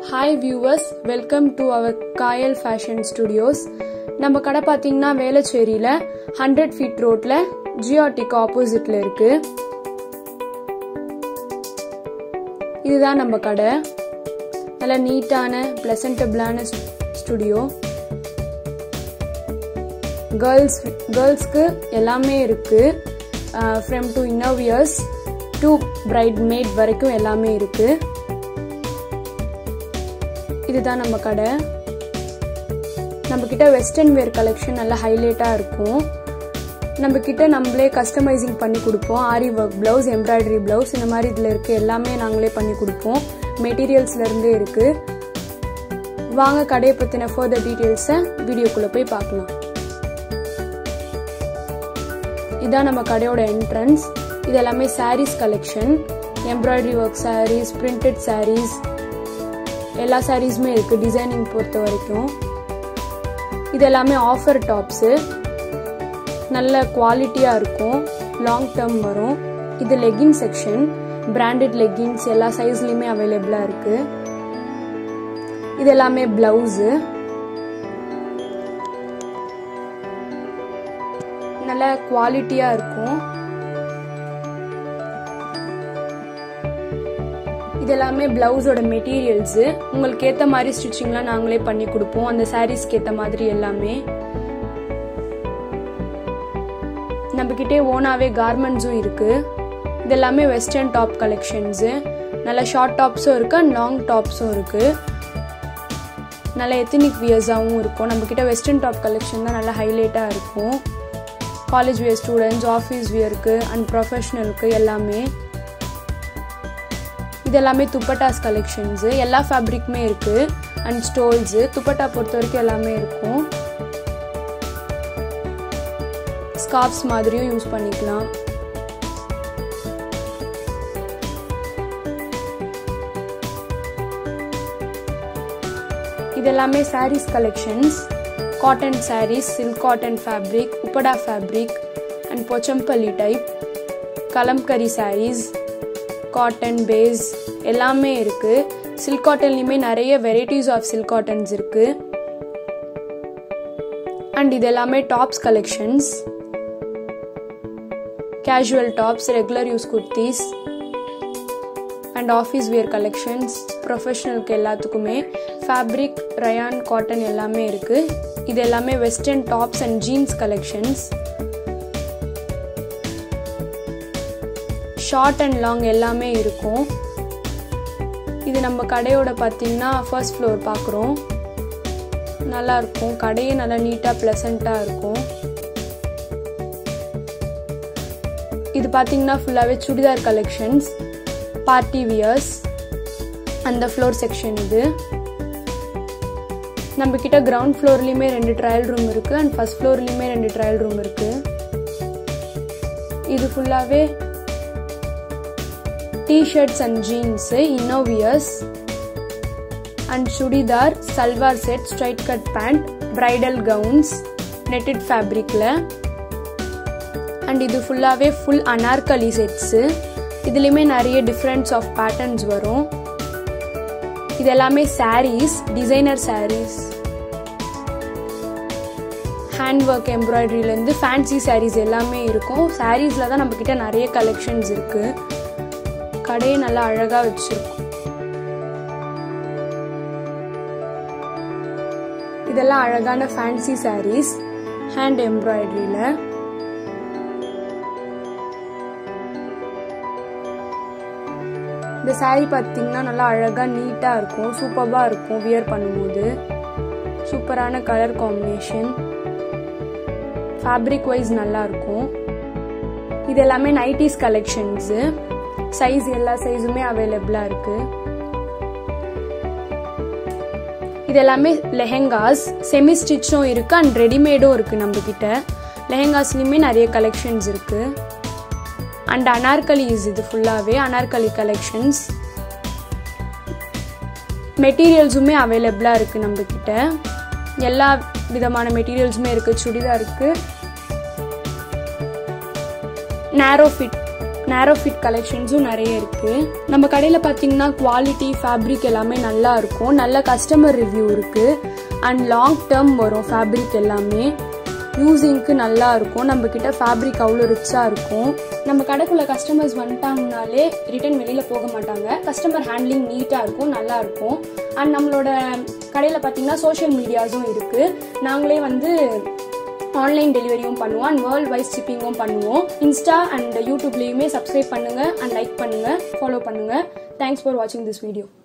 hi viewers welcome to our Kayal fashion studios நம்ம கடை பார்த்தீங்கன்னா வேளச்சேரியில் ஹண்ட்ரட் ஃபீட் ரோட்டில் ஜிஆர்டிக்கு ஆப்போசிட்டில் இருக்கு இதுதான் நம்ம கடை நல்ல நீட்டான ப்ளசன்டபிளான ஸ்டுடியோ கேர்ள்ஸ் கேர்ள்ஸ்க்கு எல்லாமே இருக்கு from to innerwears to bride maid வரைக்கும் எல்லாமே இருக்கு இதுதான் நம்ம கடை நம்ம கிட்ட வெஸ்டர்ன் வேர் கலெக்ஷன் நல்லா ஹைலைட்டாக இருக்கும் நம்ம கிட்ட நம்மளே கஸ்டமைசிங் பண்ணி கொடுப்போம் aari work blouse embroidery blouse இந்த மாதிரி இதில் இருக்க எல்லாமே நாங்களே பண்ணி கொடுப்போம் மெட்டீரியல்ஸ்லேருந்தே இருக்கு வாங்க கடையை பற்றின ஃபர்தர் டீட்டெயில்ஸை வீடியோக்குள்ளே போய் பார்க்கலாம் இதான் நம்ம கடையோட என்ட்ரன்ஸ் இது எல்லாமே saris collection embroidery work saris printed saris எல்லா சாரீஸுமே இருக்குது டிசைனிங் பொறுத்த வரைக்கும் இது எல்லாமே ஆஃபர் டாப்ஸு நல்ல குவாலிட்டியாக இருக்கும் லாங் டேர்ம் வரும் இது லெகின் செக்ஷன் பிராண்டட் லெகின்ஸ் எல்லா சைஸ்லையுமே அவைலபிளாக இருக்குது இது எல்லாமே ப்ளவுஸு நல்ல குவாலிட்டியாக இருக்கும் இது எல்லாமே பிளவுஸோட மெட்டீரியல்ஸு உங்களுக்கு ஏற்ற மாதிரி ஸ்டிச்சிங்லாம் நாங்களே பண்ணி கொடுப்போம் அந்த சாரீஸ்க்கு ஏற்ற மாதிரி எல்லாமே நம்மக்கிட்டே ஓனாவே கார்மெண்ட்ஸும் இருக்கு இது எல்லாமே வெஸ்டர்ன் டாப் கலெக்ஷன்ஸு நல்ல ஷார்ட் டாப்ஸும் இருக்கு அண்ட் லாங் டாப்ஸும் இருக்கு நல்ல எத்தனிக் வியர்ஸாகவும் இருக்கும் நம்மக்கிட்ட வெஸ்டர்ன் டாப் கலெக்ஷன் தான் நல்லா ஹைலைட்டாக இருக்கும் காலேஜ் வியர் ஸ்டூடெண்ட்ஸ் ஆஃபீஸ் வியருக்கு அண்ட் ப்ரொஃபஷ்னலுக்கு எல்லாமே இது எல்லாமே துப்பட்டாஸ் கலெக்ஷன்ஸு எல்லா ஃபேப்ரிக்குமே இருக்குது அண்ட் ஸ்டோல்ஸு துப்பட்டா பொறுத்த வரைக்கும் எல்லாமே இருக்கும் ஸ்கார்ப்ஸ் மாதிரியும் யூஸ் பண்ணிக்கலாம் இது எல்லாமே saris collections cotton saris silk cotton fabric Uppada fabric and Pochampally type Kalamkari saris cotton base எல்லாமே இருக்கு சில்க் காட்டன்லையுமே நிறைய வெரைட்டிஸ் ஆஃப் சில்க் காட்டன்ஸ் இருக்கு அண்ட் இது எல்லாமே tops collections casual tops regular use kurtis and office wear collections ப்ரொஃபஷனலுக்கு எல்லாத்துக்குமே ஃபேப்ரிக் ரயான் காட்டன் எல்லாமே இருக்கு இது எல்லாமே western tops and jeans collections short and long எல்லாமே இருக்கும் இது நம்ம கடையோட பார்த்தீங்கன்னா ஃபர்ஸ்ட் ஃப்ளோர் பார்க்குறோம் நல்லா இருக்கும் கடையே நல்லா நீட்டாக ப்ளசண்ட்டாக இருக்கும் இது பார்த்தீங்கன்னா ஃபுல்லாகவே சுடிதார் கலெக்ஷன்ஸ் பார்ட்டி வியர்ஸ் அந்த ஃப்ளோர் செக்ஷன் இது நம்ம கிட்ட கிரவுண்ட் ஃப்ளோர்லேயுமே ரெண்டு ட்ரையல் ரூம் இருக்குது அண்ட் ஃபர்ஸ்ட் ஃப்ளோர்லேயுமே ரெண்டு ட்ரையல் ரூம் இருக்குது இது ஃபுல்லாகவே T-shirts and jeans innerwears and churidar salwar set straight cut pant bridal gowns netted ஃபேப்ரிக்கில் அண்ட் இது ஃபுல்லாகவே ஃபுல் அனார்கலி செட்ஸு இதுலேயுமே நிறைய டிஃப்ரெண்ட்ஸ் ஆஃப் பேட்டர்ன்ஸ் வரும் இது எல்லாமே saris designer saris hand work எம்ப்ராய்டரியிலேருந்து ஃபேன்சி சாரீஸ் எல்லாமே இருக்கும் சாரீஸில் தான் நம்மக்கிட்ட நிறைய கலெக்ஷன்ஸ் இருக்குது கடையை நல்லா அழகாக வச்சிருக்கும் இதெல்லாம் அழகான ஃபேன்சி சாரீஸ் ஹேண்ட் எம்ப்ராய்டரியில் இந்த சாரீ பார்த்தீங்கன்னா நல்லா அழகாக நீட்டாக இருக்கும் சூப்பராக இருக்கும் வியர் பண்ணும்போது சூப்பரான கலர் காம்பினேஷன் ஃபேப்ரிக் வைஸ் நல்லா இருக்கும் இது எல்லாமே நைட்டிஸ் கலெக்ஷன்ஸு சைஸ் எல்லா சைஸுமே அவைலபிளாக இருக்கு இது எல்லாமே லெஹெங்காஸ் செமி ஸ்டிச்சும் இருக்கு அண்ட் ரெடிமேடும் இருக்கு நம்ம கிட்ட லெஹெங்காஸ்லையுமே நிறைய கலெக்ஷன்ஸ் இருக்கு அண்ட் அனார்கலிஸ் இது ஃபுல்லாகவே அனார்கலி கலெக்ஷன்ஸ் மெட்டீரியல்ஸுமே அவைலபிளாக இருக்குது நம்ம கிட்ட எல்லா விதமான மெட்டீரியல்ஸுமே இருக்குது சுடிதார் இருக்குது நேரோ ஃபிட் நேரோ ஃபிட் கலெக்ஷன்ஸும் நிறைய இருக்குது நம்ம கடையில் பார்த்தீங்கன்னா குவாலிட்டி ஃபேப்ரிக் எல்லாமே நல்லா இருக்கும் நல்ல கஸ்டமர் ரிவ்யூ இருக்குது அண்ட் லாங் டேர்ம் வரும் ஃபேப்ரிக் எல்லாமே யூஸிங்க்கு நல்லா இருக்கும் நம்ம கிட்ட ஃபேப்ரிக் அவ்வளோ ரிச்சாக இருக்கும் நம்ம கடைக்குள்ள கஸ்டமர்ஸ் வந்துட்டாங்கனாலே ரிட்டர்ன் வெளியில் போக மாட்டாங்க கஸ்டமர் ஹேண்ட்லிங் நீட்டாக இருக்கும் நல்லா இருக்கும் அண்ட் நம்மளோட கடையில் பார்த்தீங்கன்னா சோஷியல் மீடியாஸும் இருக்குது நாங்களே வந்து ஆன்லைன் டெலிவரியும் பண்ணுவோம் அண்ட் வேர்ல்ட் வைஸ் ஷிப்பிங்கும் பண்ணுவோம் இன்ஸ்டா அண்ட் யூடியூப்லேயுமே சப்ஸ்கிரைப் பண்ணுங்கள் அண்ட் லைக் பண்ணுங்கள் ஃபாலோ பண்ணுங்கள் தேங்க்ஸ் ஃபார் வாட்சிங் திஸ் வீடியோ